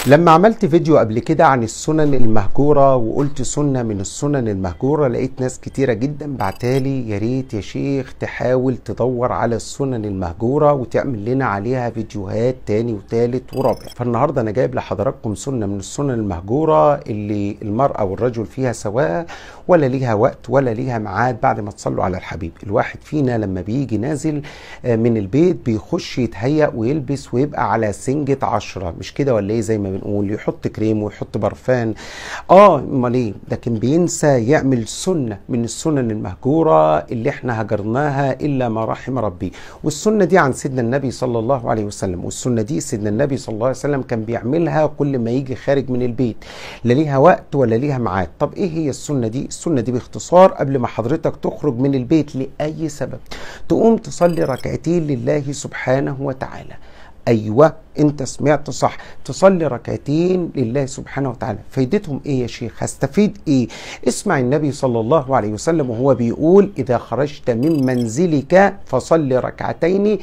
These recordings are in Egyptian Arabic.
لما عملت فيديو قبل كده عن السنن المهجورة وقلت سنة من السنن المهجورة لقيت ناس كتيرة جدا بعتالي يا ريت يا شيخ تحاول تدور على السنن المهجورة وتعمل لنا عليها فيديوهات تاني وتالت ورابع فالنهاردة أنا جايب لحضراتكم سنة من السنن المهجورة اللي المرأة والرجل فيها سواء ولا ليها وقت ولا ليها ميعاد بعد ما تصلوا على الحبيب الواحد فينا لما بيجي نازل من البيت بيخش يتهيأ ويلبس ويبقى على سنجة عشرة مش كده ولا ايه زي ما بنقول يحط كريم ويحط برفان اه امال ايه لكن بينسى يعمل سنه من السنن المهجوره اللي احنا هجرناها الا ما رحم ربي والسنه دي عن سيدنا النبي صلى الله عليه وسلم والسنه دي سيدنا النبي صلى الله عليه وسلم كان بيعملها كل ما يجي خارج من البيت لا ليها وقت ولا ليها ميعاد طب ايه هي السنه دي السنه دي باختصار قبل ما حضرتك تخرج من البيت لاي سبب تقوم تصلي ركعتين لله سبحانه وتعالى ايوه انت سمعت صح تصلي ركعتين لله سبحانه وتعالى فايدتهم ايه يا شيخ هستفيد ايه اسمع النبي صلى الله عليه وسلم وهو بيقول اذا خرجت من منزلك فصل ركعتين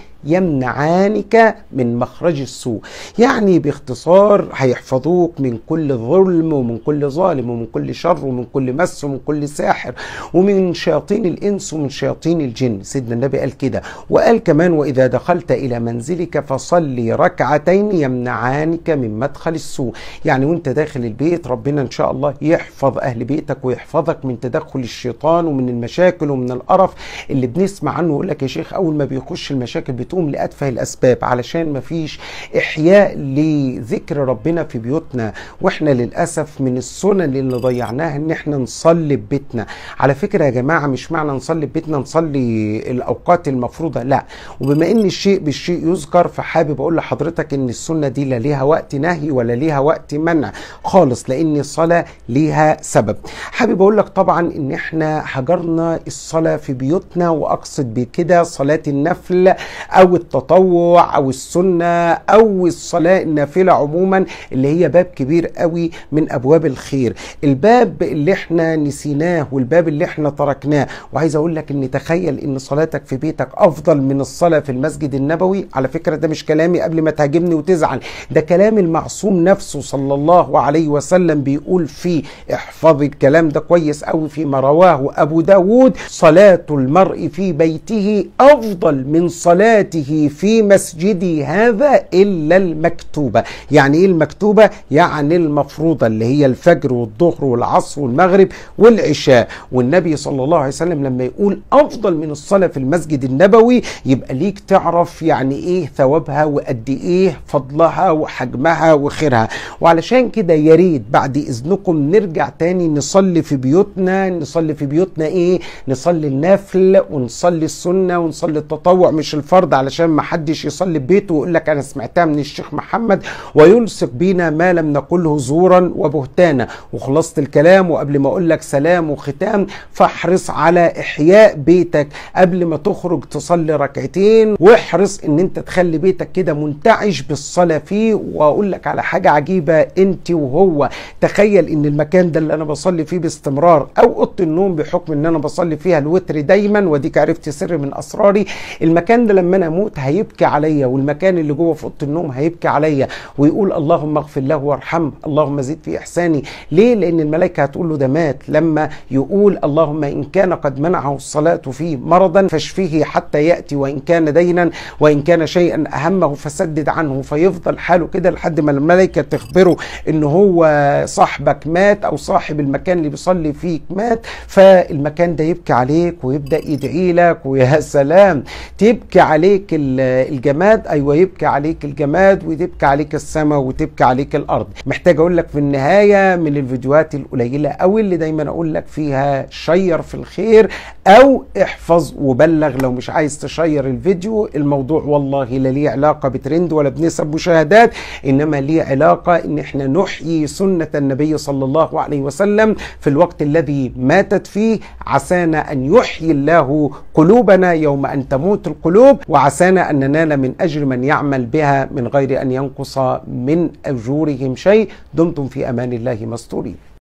يمنعانك من مخرج السوء يعني باختصار هيحفظوك من كل ظلم ومن كل ظالم ومن كل شر ومن كل مس ومن كل ساحر ومن شياطين الانس ومن شياطين الجن سيدنا النبي قال كده وقال كمان واذا دخلت الى منزلك فصلي ركعتين يمنعانك من مدخل السوء يعني وانت داخل البيت ربنا ان شاء الله يحفظ اهل بيتك ويحفظك من تدخل الشيطان ومن المشاكل ومن القرف اللي بنسمع عنه يقول لك يا شيخ اول ما بيخش المشاكل بتقوم لاتفه الاسباب علشان ما فيش احياء لذكر ربنا في بيوتنا واحنا للاسف من السنن اللي ضيعناها ان احنا نصلي ببيتنا على فكره يا جماعه مش معنى نصلي ببيتنا نصلي الاوقات المفروضه لا وبما ان الشيء بالشيء يذكر فحابب اقول لحضرتك ان السنه دي لا ليها وقت نهي ولا ليها وقت منع خالص لان الصلاه ليها سبب حابب اقول لك طبعا ان احنا هجرنا الصلاه في بيوتنا واقصد بكده صلاه النفل او التطوع او السنه او الصلاه النافله عموما اللي هي باب كبير قوي من ابواب الخير الباب اللي احنا نسيناه والباب اللي احنا تركناه وعايز اقول لك ان تخيل ان صلاتك في بيتك افضل من الصلاه في المسجد النبوي على فكره ده مش كلامي قبل ما تهاجمني وتزعل ده كلام المعصوم نفسه صلى الله عليه وسلم بيقول فيه احفظ الكلام ده كويس قوي فيما رواه ابو داود صلاة المرء في بيته افضل من صلاته في مسجدي هذا الا المكتوبة يعني ايه المكتوبة يعني المفروضة اللي هي الفجر والظهر والعصر والمغرب والعشاء والنبي صلى الله عليه وسلم لما يقول افضل من الصلاة في المسجد النبوي يبقى ليك تعرف يعني ايه ثوابها وقد ايه فضلها وحجمها وخيرها وعلشان كده يا ريت بعد اذنكم نرجع تاني نصلي في بيوتنا نصلي في بيوتنا ايه نصلي النفل ونصلي السنه ونصلي التطوع مش الفرض علشان ما حدش يصلي في بيته ويقول لك انا سمعتها من الشيخ محمد ويلصق بينا ما لم نقله زورا وبهتانا وخلصت الكلام وقبل ما اقول لك سلام وختام فاحرص على احياء بيتك قبل ما تخرج تصلي ركعتين واحرص ان انت تخلي بيتك كده منتعش بالصلاه فيه واقول لك على حاجه عجيبه انت وهو تخيل ان المكان ده اللي انا بصلي فيه باستمرار او اوضه النوم بحكم ان انا بصلي فيها الوتر دايما وديك عرفت سر من اسراري المكان ده لما انا اموت هيبكي عليا والمكان اللي جوه في اوضه النوم هيبكي عليا ويقول اللهم اغفر له وارحمه اللهم زد في احساني ليه لان الملائكه هتقول له ده مات لما يقول اللهم ان كان قد منعه الصلاه فيه مرضا فاشفيه حتى ياتي وان كان دينا وان كان شيئا اهمه فسدد عنه فيفضل حاله كده لحد ما الملائكه تخبره ان هو صاحبك مات او صاحب المكان اللي بيصلي فيك مات فالمكان ده يبكي عليك ويبدا يدعي لك ويا سلام تبكي عليك الجماد ايوه يبكي عليك الجماد وتبكي عليك السماء وتبكي عليك الارض محتاج اقول لك في النهايه من الفيديوهات القليله قوي اللي دايما اقول لك فيها شير في الخير او احفظ وبلغ لو مش عايز تشير الفيديو الموضوع والله لا ليه علاقه بترند ولا بنسب مشاهدات انما ليه علاقه ان احنا نحيي سنه النبي صلى الله عليه وسلم في الوقت الذي ماتت فيه عسانا ان يحيي الله قلوبنا يوم ان تموت القلوب وعسانا ان ننال من اجر من يعمل بها من غير ان ينقص من اجورهم شيء دمتم في امان الله مستورين